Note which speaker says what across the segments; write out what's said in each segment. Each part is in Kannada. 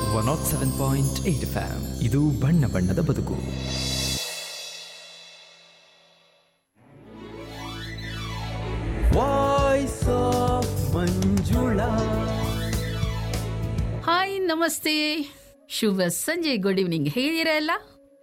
Speaker 1: one nought seven point eight FM ಇದು ಬಣ್ಣ ಬಣ್ಣದ ಬದುಕು ವಾಯ್ಸ್ ಆಫ್ ಮಂಜುಳಾ
Speaker 2: ಹಾಯ್ ನಮಸ್ತೆ ಶುಭ ಸಂಜೆ ಗುಡ್ ಈವ್ನಿಂಗ್ ಹೇಗಿದ್ದೀರಾ ಎಲ್ಲ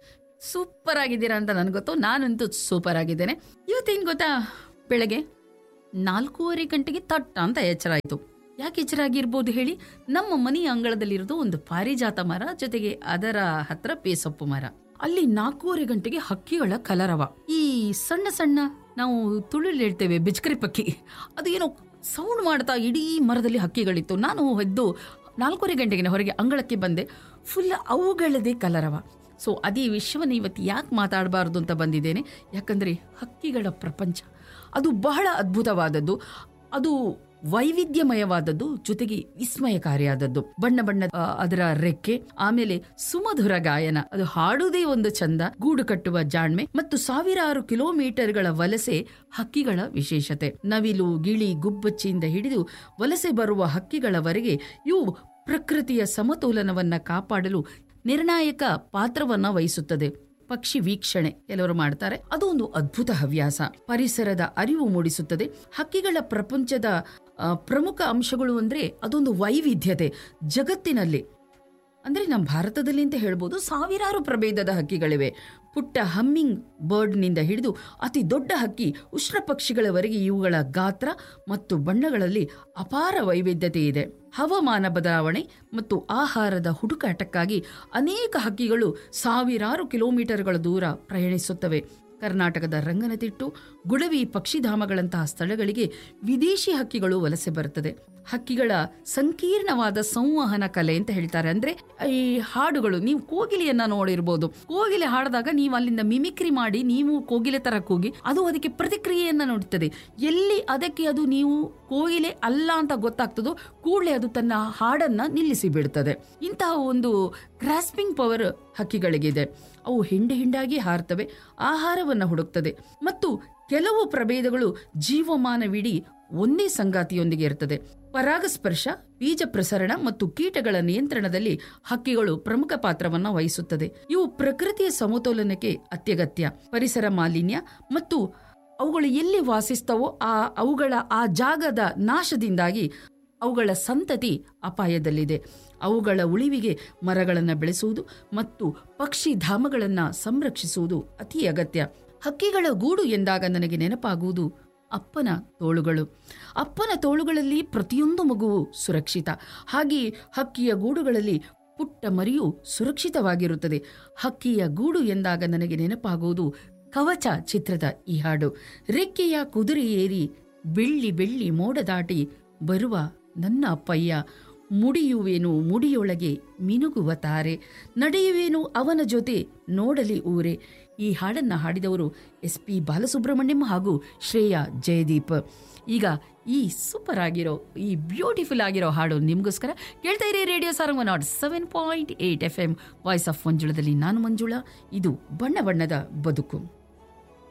Speaker 2: ಸೂಪರ್ ಆಗಿದ್ದೀರಾ ಅಂತ ನನಗೆ ಗೊತ್ತು ನಾನಂತೂ ಸೂಪರ್ ಆಗಿದ್ದೇನೆ ಇವತ್ತೇನು ಗೊತ್ತಾ ಬೆಳಗ್ಗೆ ನಾಲ್ಕೂವರೆ ಗಂಟೆಗೆ ತಟ್ಟ ಅಂತ ಎಚ್ಚರ ಆಯಿತು ಯಾಕೆ ಎಚ್ಚರ ಆಗಿರ್ಬೋದು ಹೇಳಿ ನಮ್ಮ ಮನೆಯ ಅಂಗಳದಲ್ಲಿರೋದು ಒಂದು ಪಾರಿಜಾತ ಮರ ಜೊತೆಗೆ ಅದರ ಹತ್ರ ಬೇಸೊಪ್ಪು ಮರ ಅಲ್ಲಿ ನಾಲ್ಕೂವರೆ ಗಂಟೆಗೆ ಹಕ್ಕಿಗಳ ಕಲರವ ಈ ಸಣ್ಣ ಸಣ್ಣ ನಾವು ತುಳುಳು ಹೇಳ್ತೇವೆ ಬಿಜ್ಕರಿ ಪಕ್ಕಿ ಅದು ಏನೋ ಸೌಂಡ್ ಮಾಡ್ತಾ ಇಡೀ ಮರದಲ್ಲಿ ಹಕ್ಕಿಗಳಿತ್ತು ನಾನು ಎದ್ದು ನಾಲ್ಕೂವರೆ ಗಂಟೆಗೆ ಹೊರಗೆ ಅಂಗಳಕ್ಕೆ ಬಂದೆ ಫುಲ್ ಅವುಗಳದೇ ಕಲರವ ಸೊ ಅದೇ ವಿಷಯವನ್ನು ಇವತ್ತು ಯಾಕೆ ಮಾತಾಡಬಾರ್ದು ಅಂತ ಬಂದಿದ್ದೇನೆ ಯಾಕಂದರೆ ಹಕ್ಕಿಗಳ ಪ್ರಪಂಚ ಅದು ಬಹಳ ಅದ್ಭುತವಾದದ್ದು ಅದು ವೈವಿಧ್ಯಮಯವಾದದ್ದು ಜೊತೆಗೆ ವಿಸ್ಮಯಕಾರಿಯಾದದ್ದು ಬಣ್ಣ ಬಣ್ಣ ಆ, ಅದರ ರೆಕ್ಕೆ ಆಮೇಲೆ ಸುಮಧುರ ಗಾಯನ ಅದು ಹಾಡುವುದೇ ಒಂದು ಚಂದ ಗೂಡು ಕಟ್ಟುವ ಜಾಣ್ಮೆ ಮತ್ತು ಸಾವಿರಾರು ಕಿಲೋಮೀಟರ್ಗಳ ವಲಸೆ ಹಕ್ಕಿಗಳ ವಿಶೇಷತೆ ನವಿಲು ಗಿಳಿ ಗುಬ್ಬಚ್ಚಿಯಿಂದ ಹಿಡಿದು ವಲಸೆ ಬರುವ ಹಕ್ಕಿಗಳವರೆಗೆ ಇವು ಪ್ರಕೃತಿಯ ಸಮತೋಲನವನ್ನ ಕಾಪಾಡಲು ನಿರ್ಣಾಯಕ ಪಾತ್ರವನ್ನ ವಹಿಸುತ್ತದೆ ಪಕ್ಷಿ ವೀಕ್ಷಣೆ ಕೆಲವರು ಮಾಡ್ತಾರೆ ಅದು ಒಂದು ಅದ್ಭುತ ಹವ್ಯಾಸ ಪರಿಸರದ ಅರಿವು ಮೂಡಿಸುತ್ತದೆ ಹಕ್ಕಿಗಳ ಪ್ರಪಂಚದ ಆ, ಪ್ರಮುಖ ಅಂಶಗಳು ಅಂದ್ರೆ ಅದೊಂದು ವೈವಿಧ್ಯತೆ ಜಗತ್ತಿನಲ್ಲಿ ಅಂದ್ರೆ ನಮ್ಮ ಭಾರತದಲ್ಲಿ ಅಂತ ಹೇಳ್ಬೋದು ಸಾವಿರಾರು ಪ್ರಭೇದದ ಹಕ್ಕಿಗಳಿವೆ ಪುಟ್ಟ ಹಮ್ಮಿಂಗ್ ಬರ್ಡ್ನಿಂದ ಹಿಡಿದು ಅತಿ ದೊಡ್ಡ ಹಕ್ಕಿ ಉಷ್ಣ ಪಕ್ಷಿಗಳವರೆಗೆ ಇವುಗಳ ಗಾತ್ರ ಮತ್ತು ಬಣ್ಣಗಳಲ್ಲಿ ಅಪಾರ ವೈವಿಧ್ಯತೆ ಇದೆ ಹವಾಮಾನ ಬದಲಾವಣೆ ಮತ್ತು ಆಹಾರದ ಹುಡುಕಾಟಕ್ಕಾಗಿ ಅನೇಕ ಹಕ್ಕಿಗಳು ಸಾವಿರಾರು ಕಿಲೋಮೀಟರ್ಗಳ ದೂರ ಪ್ರಯಾಣಿಸುತ್ತವೆ ಕರ್ನಾಟಕದ ರಂಗನತಿಟ್ಟು ಗುಡವಿ ಪಕ್ಷಿಧಾಮಗಳಂತಹ ಸ್ಥಳಗಳಿಗೆ ವಿದೇಶಿ ಹಕ್ಕಿಗಳು ವಲಸೆ ಬರುತ್ತದೆ ಹಕ್ಕಿಗಳ ಸಂಕೀರ್ಣವಾದ ಸಂವಹನ ಕಲೆ ಅಂತ ಹೇಳ್ತಾರೆ ಅಂದ್ರೆ ಈ ಹಾಡುಗಳು ನೀವು ಕೋಗಿಲೆಯನ್ನ ನೋಡಿರ್ಬೋದು ಕೋಗಿಲೆ ಹಾಡಿದಾಗ ನೀವು ಅಲ್ಲಿಂದ ಮಿಮಿಕ್ರಿ ಮಾಡಿ ನೀವು ಕೋಗಿಲೆ ತರ ಕೂಗಿ ಅದು ಅದಕ್ಕೆ ಪ್ರತಿಕ್ರಿಯೆಯನ್ನ ನೋಡುತ್ತದೆ ಎಲ್ಲಿ ಅದಕ್ಕೆ ಅದು ನೀವು ಕೋಗಿಲೆ ಅಲ್ಲ ಅಂತ ಗೊತ್ತಾಗ್ತದೋ ಕೂಡಲೇ ಅದು ತನ್ನ ಹಾಡನ್ನ ನಿಲ್ಲಿಸಿ ಬಿಡ್ತದೆ ಇಂತಹ ಒಂದು ಗ್ರಾಸ್ಪಿಂಗ್ ಪವರ್ ಹಕ್ಕಿಗಳಿಗಿದೆ ಅವು ಹಿಂಡೆ ಹಿಂಡಾಗಿ ಹಾರ್ತವೆ ಆಹಾರವನ್ನ ಹುಡುಕ್ತದೆ ಮತ್ತು ಕೆಲವು ಪ್ರಭೇದಗಳು ಜೀವಮಾನವಿಡೀ ಒಂದೇ ಸಂಗಾತಿಯೊಂದಿಗೆ ಇರ್ತದೆ ಪರಾಗಸ್ಪರ್ಶ ಬೀಜ ಪ್ರಸರಣ ಮತ್ತು ಕೀಟಗಳ ನಿಯಂತ್ರಣದಲ್ಲಿ ಹಕ್ಕಿಗಳು ಪ್ರಮುಖ ಪಾತ್ರವನ್ನ ವಹಿಸುತ್ತದೆ ಇವು ಪ್ರಕೃತಿಯ ಸಮತೋಲನಕ್ಕೆ ಅತ್ಯಗತ್ಯ ಪರಿಸರ ಮಾಲಿನ್ಯ ಮತ್ತು ಅವುಗಳು ಎಲ್ಲಿ ವಾಸಿಸ್ತವೋ ಆ ಅವುಗಳ ಆ ಜಾಗದ ನಾಶದಿಂದಾಗಿ ಅವುಗಳ ಸಂತತಿ ಅಪಾಯದಲ್ಲಿದೆ ಅವುಗಳ ಉಳಿವಿಗೆ ಮರಗಳನ್ನು ಬೆಳೆಸುವುದು ಮತ್ತು ಪಕ್ಷಿಧಾಮಗಳನ್ನು ಸಂರಕ್ಷಿಸುವುದು ಅತಿ ಅಗತ್ಯ ಹಕ್ಕಿಗಳ ಗೂಡು ಎಂದಾಗ ನನಗೆ ನೆನಪಾಗುವುದು ಅಪ್ಪನ ತೋಳುಗಳು ಅಪ್ಪನ ತೋಳುಗಳಲ್ಲಿ ಪ್ರತಿಯೊಂದು ಮಗುವು ಸುರಕ್ಷಿತ ಹಾಗೆ ಹಕ್ಕಿಯ ಗೂಡುಗಳಲ್ಲಿ ಪುಟ್ಟ ಮರಿಯು ಸುರಕ್ಷಿತವಾಗಿರುತ್ತದೆ ಹಕ್ಕಿಯ ಗೂಡು ಎಂದಾಗ ನನಗೆ ನೆನಪಾಗುವುದು ಕವಚ ಚಿತ್ರದ ಈ ಹಾಡು ರೆಕ್ಕೆಯ ಕುದುರೆ ಏರಿ ಬೆಳ್ಳಿ ಬೆಳ್ಳಿ ಮೋಡ ದಾಟಿ ಬರುವ ನನ್ನ ಅಪ್ಪಯ್ಯ ಮುಡಿಯುವೇನು ಮುಡಿಯೊಳಗೆ ಮಿನುಗುವ ತಾರೆ ನಡೆಯುವೇನು ಅವನ ಜೊತೆ ನೋಡಲಿ ಊರೆ ಈ ಹಾಡನ್ನ ಹಾಡಿದವರು ಎಸ್ ಪಿ ಬಾಲಸುಬ್ರಹ್ಮಣ್ಯಂ ಹಾಗೂ ಶ್ರೇಯಾ ಜಯದೀಪ್ ಈಗ ಈ ಸೂಪರ್ ಆಗಿರೋ ಈ ಬ್ಯೂಟಿಫುಲ್ ಆಗಿರೋ ಹಾಡು ನಿಮಗೋಸ್ಕರ ಕೇಳ್ತಾ ಇರಿ radio Sarang nought seven point eight F M voice of ಮಂಜುಳದಲ್ಲಿ ನಾನು ಮಂಜುಳಾ ಇದು ಬಣ್ಣ ಬಣ್ಣದ ಬದುಕು